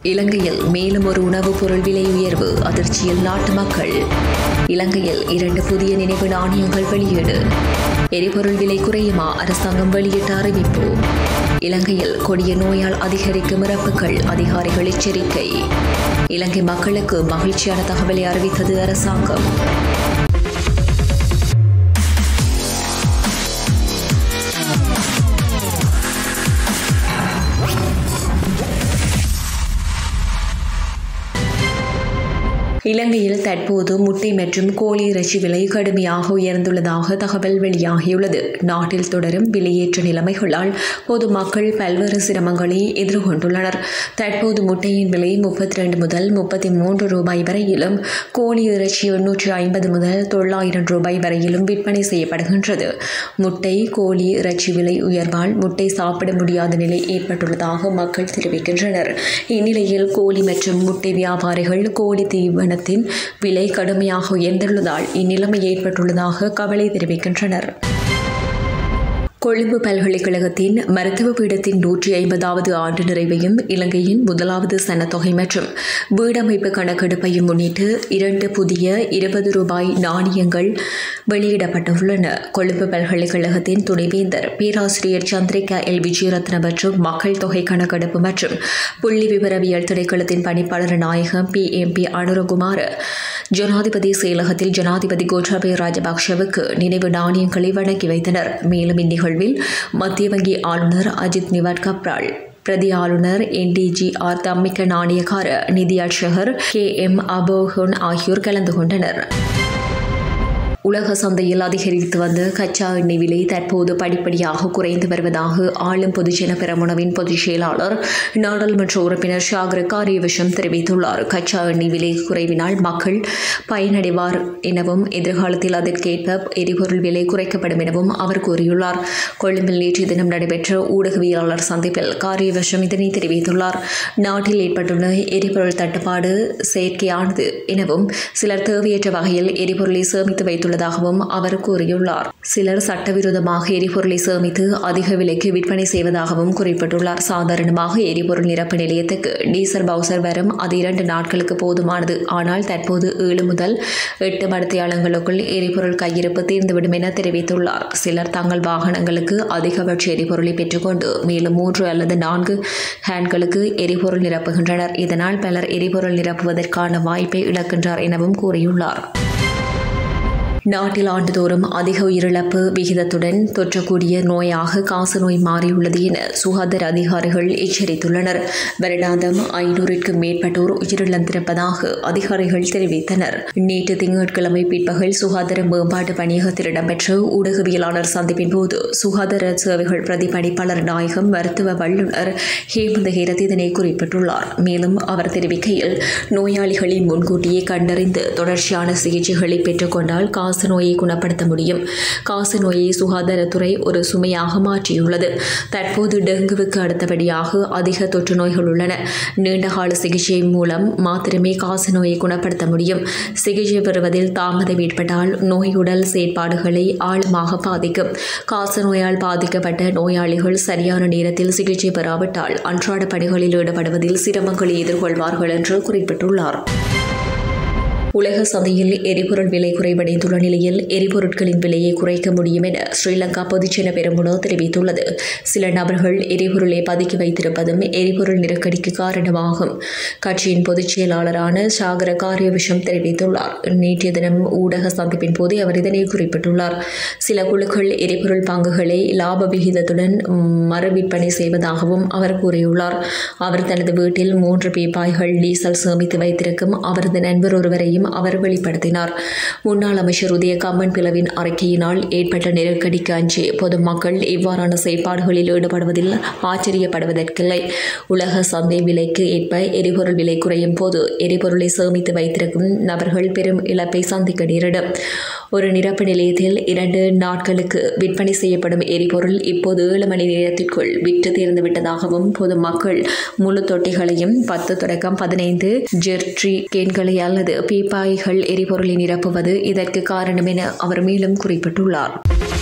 இலங்கையில் மேலும் ஒரு உணவுப் பொருள் விலை உயர்வு அதிர்ச்சியில் நாட்டு மக்கள் இலங்கையில் இரண்டு புதிய நினைவு நாணயங்கள் வெளியீடு எரிபொருள் விலை குறையுமா அரசாங்கம் வெளியிட்ட அறிவிப்பு இலங்கையில் கொடிய நோயால் அதிகரிக்கும் இறப்புகள் அதிகாரிகள் எச்சரிக்கை இலங்கை மக்களுக்கு மகிழ்ச்சியான தகவலை அறிவித்தது அரசாங்கம் இலங்கையில் தற்போது முட்டை மற்றும் கோழி இறைச்சி விலை கடுமையாக உயர்ந்துள்ளதாக தகவல் வெளியாகியுள்ளது நாட்டில் தொடரும் விலையேற்ற நிலைமைகளால் பொதுமக்கள் பல்வேறு சிரமங்களை எதிர்கொண்டுள்ளனர் தற்போது முட்டையின் விலை முப்பத்தி ரெண்டு முதல் முப்பத்தி மூன்று ரூபாய் வரையிலும் கோழி இறைச்சி எண்ணூற்று ஐம்பது முதல் தொள்ளாயிரம் ரூபாய் வரையிலும் விற்பனை செய்யப்படுகின்றது முட்டை கோழி இறைச்சி விலை உயர்வால் முட்டை சாப்பிட முடியாத நிலை ஏற்பட்டுள்ளதாக மக்கள் தெரிவிக்கின்றனர் இந்நிலையில் கோழி மற்றும் முட்டை வியாபாரிகள் கோழி தீவனத்தின் விலை கடுமையாக உயர்ந்துள்ளதால் இந்நிலைமை ஏற்பட்டுள்ளதாக கவலை தெரிவிக்கின்றனர் கொழும்பு பல்கலைக்கழகத்தின் மருத்துவ பீடத்தின் நூற்றி ஐம்பதாவது ஆண்டு நிறைவையும் இலங்கையின் முதலாவது சனத்தொகை மற்றும் வீடமைப்பு கணக்கெடுப்பையும் முன்னிட்டு இரண்டு புதிய இருபது ரூபாய் நாணயங்கள் வெளியிடப்பட்டுள்ளன கொழும்பு பல்கலைக்கழகத்தின் துணைவேந்தர் பேராசிரியர் சந்திரிகா எல் விஜயரத்ன மற்றும் மக்கள் தொகை கணக்கெடுப்பு மற்றும் புள்ளி விவரவியல் திணைக்களத்தின் பணிப்பாளர் நாயகம் பி எம் பி அனுரகுமார் ஜனாதிபதி செயலகத்தில் ஜனாதிபதி கோட்டாபய ராஜபக்ஷவுக்கு நினைவு நாணயங்களை வழங்கி வைத்தனர் மேலும் இந்நிகழ்வில் மத்திய வங்கி ஆளுநர் அஜித் நிவாட் கப்ரால் பிரதி ஆளுநர் என்டிஜிஆர் தம்மிக்க நாணயக்கார நிதி அர்ச்சகர் கே எம் அபோகன் ஆகியோர் கலந்து கொண்டனர் உலக சந்தையில் அதிகரித்து வந்த கச்சா எண்ணெய் விலை தற்போது படிப்படியாக குறைந்து வருவதாக ஆளும் பொதுஜன பெரமுனவின் பொதுச் செயலாளர் நாடாளுமன்ற உறுப்பினர் ஷாகர் காரியவசம் தெரிவித்துள்ளார் கச்சா எண்ணெய் விலை குறைவினால் மக்கள் பயனடைவார் எனவும் எதிர்காலத்தில் அதற்கேற்ப எரிபொருள் விலை குறைக்கப்படும் எனவும் அவர் கூறியுள்ளார் கொழும்பில் நேற்று தினம் நடைபெற்ற ஊடகவியலாளர் சந்திப்பில் காரியவசம் இதனை தெரிவித்துள்ளார் நாட்டில் ஏற்பட்டுள்ள எரிபொருள் தட்டுப்பாடு செயற்கையானது எனவும் சிலர் தேவையற்ற வகையில் எரிபொருளை சேமித்து வைத்துள்ளது உள்ளதாகவும் அவர் கூறியுள்ளார் சிலர் சட்டவிரோதமாக எரிபொருளை சேமித்து அதிக விலைக்கு விற்பனை செய்வதாகவும் குறிப்பிட்டுள்ளார் சாதாரணமாக எரிபொருள் நிரப்பு நிலையத்துக்கு டீசல் பவுசர் வரும் அது இரண்டு நாட்களுக்கு போதுமானது ஆனால் தற்போது ஏழு முதல் எட்டு மடத்தியாளங்களுக்குள் எரிபொருள் கையிருப்பு தீர்ந்துவிடும் என தெரிவித்துள்ளார் சிலர் தங்கள் வாகனங்களுக்கு அதிகபட்ச எரிபொருளை பெற்றுக்கொண்டு மேலும் மூன்று அல்லது நான்கு ஹேண்ட்களுக்கு எரிபொருள் நிரப்புகின்றனர் இதனால் பலர் எரிபொருள் நிரப்புவதற்கான வாய்ப்பை இழக்கின்றார் எனவும் கூறியுள்ளார் நாட்டில் ஆண்டுதோறும் அதிக உயிரிழப்பு விகிதத்துடன் தொற்றக்கூடிய நோயாக காசநோய் மாறியுள்ளது என சுகாதார அதிகாரிகள் எச்சரித்துள்ளனர் வருடாந்தம் ஐநூறுக்கும் மேற்பட்டோர் உயிரிழந்திருப்பதாக அதிகாரிகள் தெரிவித்தனர் நேற்று திங்கட்கிழமை பிற்பகல் சுகாதார மேம்பாட்டு பணியகத்தில் இடம்பெற்ற ஊடகவியலாளர் சந்திப்பின் போது சுகாதார சேவைகள் பிரதிபலிப்பாளர் நாயகம் மருத்துவ வல்லுநர் ஹேமந்த ஹேரத் இதனை குறிப்பிட்டுள்ளார் மேலும் அவர் தெரிவிக்கையில் நோயாளிகளை முன்கூட்டியே கண்டறிந்து தொடர்ச்சியான சிகிச்சைகளை பெற்றுக்கொண்டால் காச நோயை குணப்படுத்த முடியும் காச நோயை சுகாதாரத்துறை ஒரு சுமையாக மாற்றியுள்ளது தற்போது டெங்குவுக்கு அடுத்தபடியாக அதிக தொற்று நோய்கள் உள்ளன நீண்டகால சிகிச்சை மூலம் மாத்திரமே காச நோயை குணப்படுத்த முடியும் சிகிச்சை பெறுவதில் தாமதம் ஏற்பட்டால் நோய் உடல் செயற்பாடுகளை ஆழமாக பாதிக்கும் காச நோயால் பாதிக்கப்பட்ட நோயாளிகள் சரியான நேரத்தில் சிகிச்சை பெறாவிட்டால் அன்றாட பணிகளில் ஈடுபடுவதில் சிரமங்களை எதிர்கொள்வார்கள் என்று குறிப்பிட்டுள்ளார் உலக சந்தையில் எரிபொருள் விலை குறைவடைந்துள்ள நிலையில் எரிபொருட்களின் விலையை குறைக்க முடியும் என ஸ்ரீலங்கா பொதுஜன பெருமுனோ தெரிவித்துள்ளது சில நபர்கள் எரிபொருளை பதுக்கி வைத்திருப்பதும் எரிபொருள் நெருக்கடிக்கு காரணமாகும் கட்சியின் பொதுச் செயலாளரான சாகர காரியவிஷம் தெரிவித்துள்ளார் நேற்றைய தினம் ஊடக சந்திப்பின் போது அவர் இதனை குறிப்பிட்டுள்ளார் சில குழுக்கள் எரிபொருள் பங்குகளை லாப விகிதத்துடன் மறுவிற்பனை செய்வதாகவும் அவர் கூறியுள்ளார் அவர் தனது வீட்டில் மூன்று பீப்பாய்கள் டீசல் சேமித்து வைத்திருக்கும் அவரது நண்பர் ஒருவரையும் அவர் வெளிப்படுத்தினார் முன்னாள் அமைச்சர் உதய கம்மன் பிளவின் அறிக்கையினால் ஏற்பட்ட நெருக்கடிக்கு அஞ்சி பொதுமக்கள் இவ்வாறான செயற்பாடுகளில் ஈடுபடுவதில் ஆச்சரியப்படுவதற்கில்லை உலக சந்தை விலைக்கு ஏற்ப எரிபொருள் விலை குறையும் போது எரிபொருளை சேமித்து வைத்திருக்கும் நபர்கள் பெரும் இழப்பை சந்திக்க நேரிடும் ஒரு நிரப்பு நிலையத்தில் இரண்டு நாட்களுக்கு விற்பனை செய்யப்படும் எரிபொருள் இப்போது ஏழு மணி நேரத்திற்குள் விற்று தீர்ந்துவிட்டதாகவும் பொதுமக்கள் முழு தொட்டிகளையும் பத்து தொடக்கம் பதினைந்து ஜெர்ட்ரி கேன்களை அல்லது பீப்பாய்கள் எரிபொருளை நிரப்புவது இதற்கு காரணம் என அவர் மேலும் குறிப்பிட்டுள்ளார்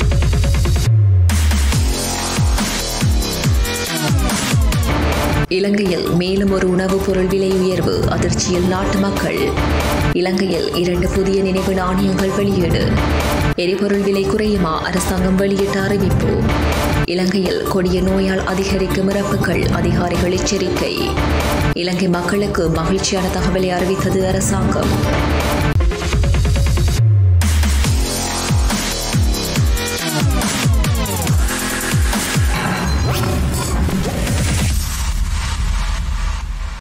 இலங்கையில் மேலும் ஒரு உணவுப் பொருள் விலை உயர்வு அதிர்ச்சியில் நாட்டு மக்கள் இலங்கையில் இரண்டு புதிய நினைவு நாணயங்கள் வெளியீடு எரிபொருள் விலை குறையுமா அரசாங்கம் வெளியிட்ட அறிவிப்பு இலங்கையில் கொடிய நோயால் அதிகரிக்கும் இறப்புகள் அதிகாரிகள் எச்சரிக்கை இலங்கை மக்களுக்கு மகிழ்ச்சியான தகவலை அறிவித்தது அரசாங்கம்